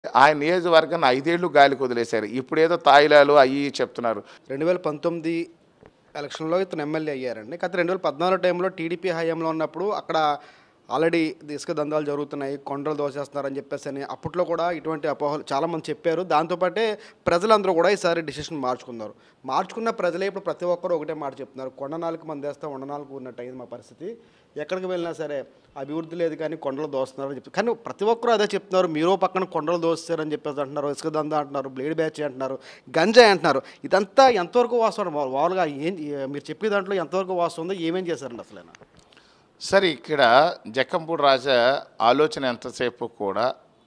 ఆయన నియోజకవర్గాన్ని ఐదేళ్లు గాలికి వదిలేశారు ఇప్పుడేదో తాయిలాలు అయ్యి చెప్తున్నారు రెండు వేల పంతొమ్మిది ఎలక్షన్లో ఇతను ఎమ్మెల్యే అయ్యారండి కాకపోతే రెండు వేల పద్నాలుగు టైంలో టీడీపీ హయాంలో ఉన్నప్పుడు అక్కడ ఆల్రెడీ ఇసుక దందాలు జరుగుతున్నాయి కొండలు దోసేస్తున్నారని చెప్పేసి అని అప్పట్లో కూడా ఇటువంటి అపోహలు చాలామంది చెప్పారు దాంతోపాటే ప్రజలందరూ కూడా ఈసారి డిసిషన్ మార్చుకున్నారు మార్చుకున్న ప్రజలే ఇప్పుడు ప్రతి ఒక్కరు ఒకటే మాట చెప్తున్నారు కొండ నాలుగు మంది వేస్తే ఉండ నాలుగు ఉన్నట్టు అయింది మా పరిస్థితి ఎక్కడికి వెళ్ళినా సరే అభివృద్ధి లేదు కానీ కొండలు దోస్తున్నారని చెప్పి కానీ ప్రతి ఒక్కరు అదే చెప్తున్నారు మీరు పక్కన కొండలు దోస్తారని చెప్పేసి అంటున్నారు ఇసుక దందా అంటున్నారు బ్లేడ్ బ్యాచ్ అంటున్నారు గంజాయి అంటున్నారు ఇదంతా ఎంతవరకు వాస్తవం మామూలుగా ఏం మీరు చెప్పే దాంట్లో ఎంతవరకు వాస్తవం ఉందో ఏమేం చేశారండి అసలు ఆయన? సరే ఇక్కడ జక్కంపూడి రాజా ఆలోచన ఎంతసేపు కూడా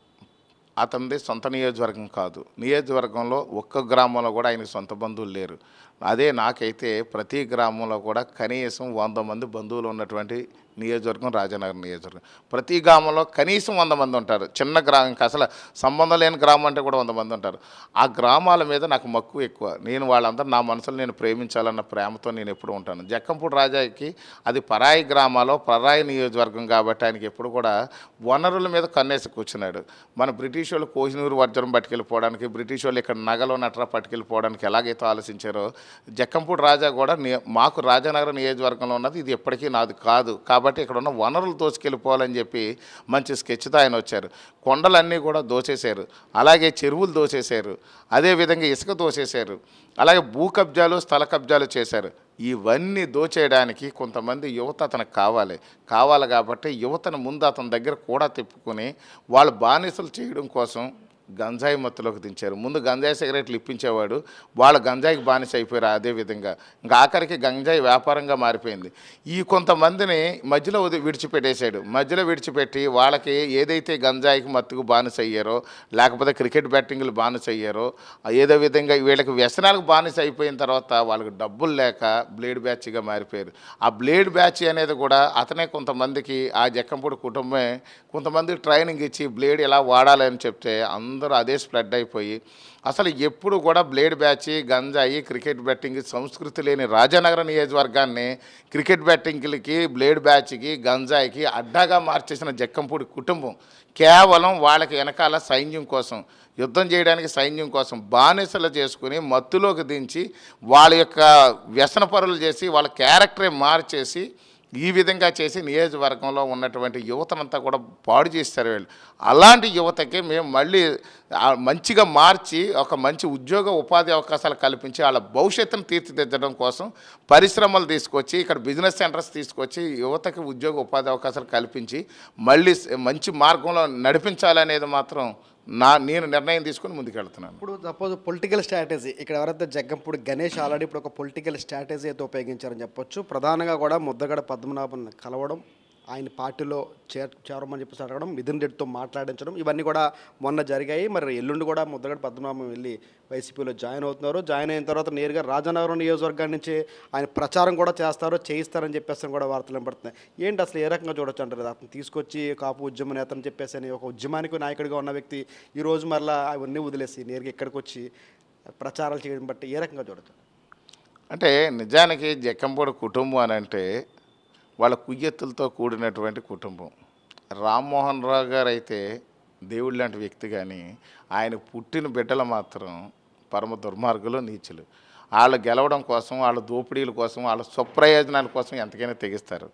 అతనిది సొంత నియోజకవర్గం కాదు నియోజకవర్గంలో ఒక్క గ్రామంలో కూడా ఆయనకి సొంత బంధువులు లేరు అదే నాకైతే ప్రతి గ్రామంలో కూడా కనీసం వంద మంది బంధువులు ఉన్నటువంటి నియోజకవర్గం రాజానగర్ నియోజకవర్గం ప్రతి గ్రామంలో కనీసం వంద మంది ఉంటారు చిన్న గ్రామం ఇంకా అసలు సంబంధం లేని గ్రామం అంటే కూడా వంద మంది ఉంటారు ఆ గ్రామాల మీద నాకు మక్కువ ఎక్కువ నేను వాళ్ళందరూ నా మనసులో నేను ప్రేమించాలన్న ప్రేమతో నేను ఎప్పుడు ఉంటాను జక్కంపూడి రాజాకి అది పరాయి గ్రామాలో పరాయి నియోజకవర్గం కాబట్టి ఆయనకి ఎప్పుడు కూడా వనరుల మీద కన్నేసి కూర్చున్నాడు మన బ్రిటిష్ వాళ్ళు కోహినూరు వజ్రం పట్టుకెళ్ళిపోవడానికి బ్రిటిష్ వాళ్ళు ఇక్కడ నగలు నట్రా పట్టుకెళ్ళిపోవడానికి ఎలాగైతే ఆలోచించారో జక్కంపూడి రాజా కూడా ని- మాకు రాజానగరం నియోజకవర్గంలో ఉన్నది ఇది ఎప్పటికీ నాది కాదు కాబట్టి ఇక్కడ ఉన్న వనరులు దోచుకెళ్ళిపోవాలని చెప్పి మంచి స్కెచ్తో ఆయన వచ్చారు కొండలన్నీ కూడా దోచేశారు అలాగే చెరువులు దోచేశారు అదేవిధంగా ఇసుక దోచేశారు అలాగే భూ కబ్జాలు స్థల కబ్జాలు చేశారు ఇవన్నీ దోచేయడానికి కొంతమంది యువత అతనికి కావాలి కావాలి కాబట్టి యువతను ముందు అతని దగ్గర కూడా తిప్పుకొని వాళ్ళు బానిసలు చేయడం కోసం గంజాయి మత్తులోకి దించారు ముందు గంజాయి సిగరెట్లు ఇప్పించేవాడు వాళ్ళు గంజాయికి బానిస అయిపోయారు అదే విధంగా ఇంకా ఆఖరికి గంజాయి వ్యాపారంగా మారిపోయింది ఈ కొంతమందిని మధ్యలో వదిలి విడిచిపెట్టేశాడు మధ్యలో విడిచిపెట్టి వాళ్ళకి ఏదైతే గంజాయికి మత్తుకు బానిస అయ్యారో లేకపోతే క్రికెట్ బ్యాటింగ్లు బానిస అయ్యారో ఏదో విధంగా వీళ్ళకి వ్యసనాలకు బానిస అయిపోయిన తర్వాత వాళ్ళకి డబ్బులు లేక బ్లేడ్ బ్యాచ్గా మారిపోయారు ఆ బ్లేడ్ బ్యాచ్ అనేది కూడా అతనే కొంతమందికి ఆ జక్కంపూడి కుటుంబమే కొంతమందికి ట్రైనింగ్ ఇచ్చి బ్లేడ్ ఎలా వాడాలని చెప్తే అందరూ అదే స్ప్రెడ్ అయిపోయి అసలు ఎప్పుడు కూడా బ్లేడ్ బ్యాచ్ గంజాయి క్రికెట్ బెట్టింగ్ సంస్కృతి లేని రాజానగరం నియోజకవర్గాన్ని క్రికెట్ బెట్టింగ్లకి బ్లేడ్ బ్యాచ్కి గంజాయికి అడ్డాగా మార్చేసిన జక్కంపూడి కుటుంబం కేవలం వాళ్ళకి వెనకాల సైన్యం కోసం యుద్ధం చేయడానికి సైన్యం కోసం బానిసలు చేసుకుని మత్తులోకి దించి వాళ్ళ యొక్క వ్యసన పరులు చేసి వాళ్ళ క్యారెక్టరే మార్చేసి ఈ విధంగా చేసి నియోజకవర్గంలో ఉన్నటువంటి యువతనంతా కూడా పాడు చేస్తారు వీళ్ళు అలాంటి యువతకి మేము మళ్ళీ ఆ మంచిగా మార్చి ఒక మంచి ఉద్యోగ ఉపాధి అవకాశాలు కల్పించి వాళ్ళ భవిష్యత్తును తీర్చిదిద్దడం కోసం పరిశ్రమలు తీసుకొచ్చి ఇక్కడ బిజినెస్ సెంటర్స్ తీసుకొచ్చి యువతకి ఉద్యోగ ఉపాధి అవకాశాలు కల్పించి మళ్ళీ స- మంచి మార్గంలో నడిపించాలనేది మాత్రం నా నేను నిర్ణయం తీసుకొని ముందుకెళ్తున్నాను ఇప్పుడు సపోజ్ పొలిటికల్ స్ట్రాటజీ ఇక్కడ ఎవరైతే జగ్గంపూడి గణేష్ ఆల్రెడీ ఇప్పుడు ఒక పొలిటికల్ స్ట్రాటజీ అయితే ఉపయోగించారని చెప్పొచ్చు ప్రధానంగా కూడా ముద్దగడ పద్మనాభన్ కలవడం ఆయన పార్టీలో చేర్ చేరమని చెప్పేసి అడగడం మిథున్ రెడ్డితో మాట్లాడించడం ఇవన్నీ కూడా మొన్న జరిగాయి మరి ఎల్లుండి కూడా ముద్దగడ పద్మనాభం వెళ్ళి వైసీపీలో జాయిన్ అవుతున్నారు జాయిన్ అయిన తర్వాత నేరుగా రాజనగరం నియోజకవర్గం నుంచి ఆయన ప్రచారం కూడా చేస్తారు చేయిస్తారని చెప్పేసి కూడా వార్తలు వినపడుతున్నాయి ఏంటి అసలు ఏ రకంగా చూడొచ్చు అంటారు అతను తీసుకొచ్చి కాపు ఉద్యమ నేత అని చెప్పేసి అని ఒక ఉద్యమానికి నాయకుడిగా ఉన్న వ్యక్తి ఈ రోజు మరలా అవన్నీ వదిలేసి నేరుగా ఇక్కడికి వచ్చి ప్రచారాలు చేయడం బట్టి ఏ రకంగా చూడొచ్చు అంటే నిజానికి జక్కంపూడి కుటుంబం అని అంటే వాళ్ళ కుయ్యత్తులతో కూడినటువంటి కుటుంబం రామ్మోహన్ రావు గారు అయితే దేవుడు లాంటి వ్యక్తి కానీ ఆయన పుట్టిన బిడ్డలు మాత్రం పరమ దుర్మార్గులు నీచులు వాళ్ళు గెలవడం కోసం వాళ్ళ దోపిడీల కోసం వాళ్ళ స్వప్రయోజనాల కోసం ఎంతకైనా తెగిస్తారు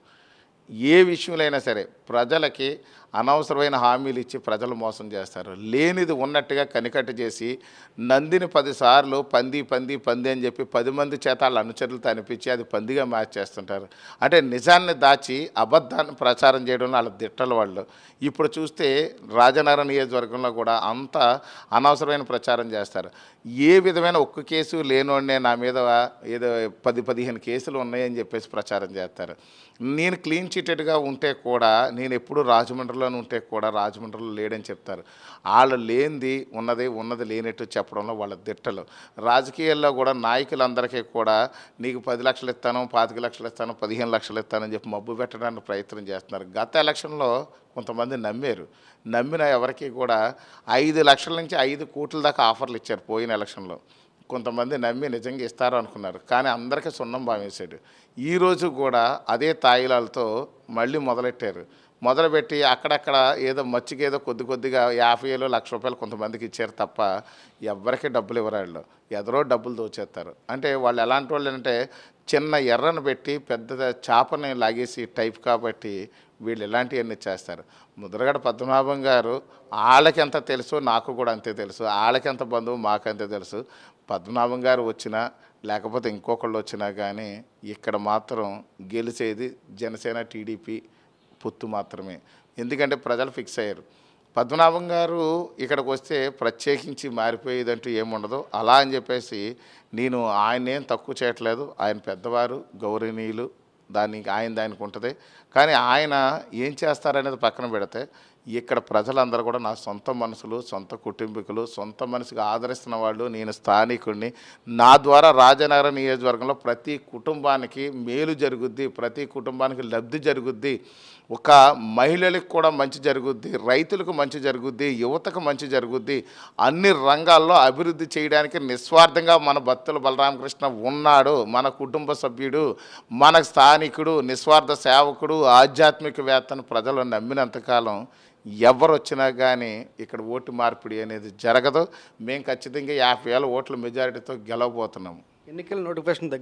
ఏ విషయంలో అయినా సరే ప్రజలకి అనవసరమైన హామీలు ఇచ్చి ప్రజలు మోసం చేస్తారు లేనిది ఉన్నట్టుగా కనికట్టు చేసి నందిని పదిసార్లు పంది పంది పంది అని చెప్పి పది మంది చేత వాళ్ళ అనుచరులతో అనిపించి అది పందిగా మార్చేస్తుంటారు అంటే నిజాన్ని దాచి అబద్ధాన్ని ప్రచారం చేయడంలో వాళ్ళ దిట్టల వాళ్ళు ఇప్పుడు చూస్తే రాజనగరం నియోజకవర్గంలో కూడా అంత అనవసరమైన ప్రచారం చేస్తారు ఏ విధమైన ఒక్క కేసు లేనోడనే నా మీద ఏదో పది పదిహేను కేసులు ఉన్నాయని చెప్పేసి ప్రచారం చేస్తారు నేను క్లీన్ చిట్టెడ్గా ఉంటే కూడా నేను ఎప్పుడు రాజమండ్రిలోనే ఉంటే కూడా రాజమండ్రిలో లేడని చెప్తారు వాళ్ళు లేనిది ఉన్నది ఉన్నది లేనట్టు చెప్పడంలో వాళ్ళ దిట్టలు రాజకీయాల్లో కూడా నాయకులందరికీ కూడా నీకు పది లక్షలు ఇస్తాను పాతిక లక్షలు ఇస్తాను పదిహేను లక్షలు ఇస్తానని చెప్పి మబ్బు పెట్టడానికి ప్రయత్నం చేస్తున్నారు గత ఎలక్షన్లో కొంతమంది నమ్మారు నమ్మిన ఎవరికి కూడా ఐదు లక్షల నుంచి ఐదు కోట్ల దాకా ఆఫర్లు ఇచ్చారు పోయిన ఎలక్షన్లో కొంతమంది నమ్మి నిజంగా ఇస్తారు అనుకున్నారు కానీ అందరికీ సున్నం భావించాడు ఈరోజు కూడా అదే తాయిలాలతో మళ్ళీ మొదలెట్టారు మొదలుపెట్టి అక్కడక్కడ ఏదో మచ్చికి ఏదో కొద్ది కొద్దిగా యాభై వేలు లక్ష రూపాయలు కొంతమందికి ఇచ్చారు తప్ప ఎవ్వరికి డబ్బులు ఇవ్వరు వాళ్ళు ఎదరో డబ్బులు దోచేస్తారు అంటే వాళ్ళు ఎలాంటి వాళ్ళు అంటే చిన్న ఎర్రను పెట్టి పెద్ద చేపని లాగేసి టైప్ కాబట్టి వీళ్ళు ఇలాంటివన్నీ చేస్తారు ముద్రగడ పద్మనాభం గారు వాళ్ళకి ఎంత తెలుసు నాకు కూడా అంతే తెలుసు వాళ్ళకి ఎంత బంధువు మాకు అంతే తెలుసు పద్మనాభం గారు వచ్చినా లేకపోతే ఇంకొకళ్ళు వచ్చినా కానీ ఇక్కడ మాత్రం గెలిచేది జనసేన టీడీపీ పొత్తు మాత్రమే ఎందుకంటే ప్రజలు ఫిక్స్ అయ్యారు పద్మనాభం గారు ఇక్కడికి వస్తే ప్రత్యేకించి మారిపోయేదంటూ ఏముండదు అలా అని చెప్పేసి నేను ఆయన ఏం తక్కువ చేయట్లేదు ఆయన పెద్దవారు గౌరవనీయులు దానికి ఆయన దానికి ఉంటుంది కానీ ఆయన ఏం చేస్తారనేది పక్కన పెడితే ఇక్కడ ప్రజలందరూ కూడా నా సొంత మనసులు సొంత కుటుంబీకులు సొంత మనసుగా ఆదరిస్తున్న వాళ్ళు నేను స్థానికుడిని నా ద్వారా రాజనగర నియోజకవర్గంలో ప్రతి కుటుంబానికి మేలు జరుగుద్ది ప్రతి కుటుంబానికి లబ్ధి జరుగుద్ది ఒక మహిళలకు కూడా మంచి జరుగుద్ది రైతులకు మంచి జరుగుద్ది యువతకు మంచి జరుగుద్ది అన్ని రంగాల్లో అభివృద్ధి చేయడానికి నిస్వార్థంగా మన భక్తుల బలరామకృష్ణ ఉన్నాడు మన కుటుంబ సభ్యుడు మన స్థానికుడు నిస్వార్థ సేవకుడు ఆధ్యాత్మికవేత్తను ప్రజలు నమ్మినంతకాలం ఎవరు వచ్చినా కానీ ఇక్కడ ఓటు మార్పిడి అనేది జరగదు మేము ఖచ్చితంగా యాభై వేల ఓట్ల మెజారిటీతో గెలవబోతున్నాము ఎన్నికల నోటిఫికేషన్ దగ్గర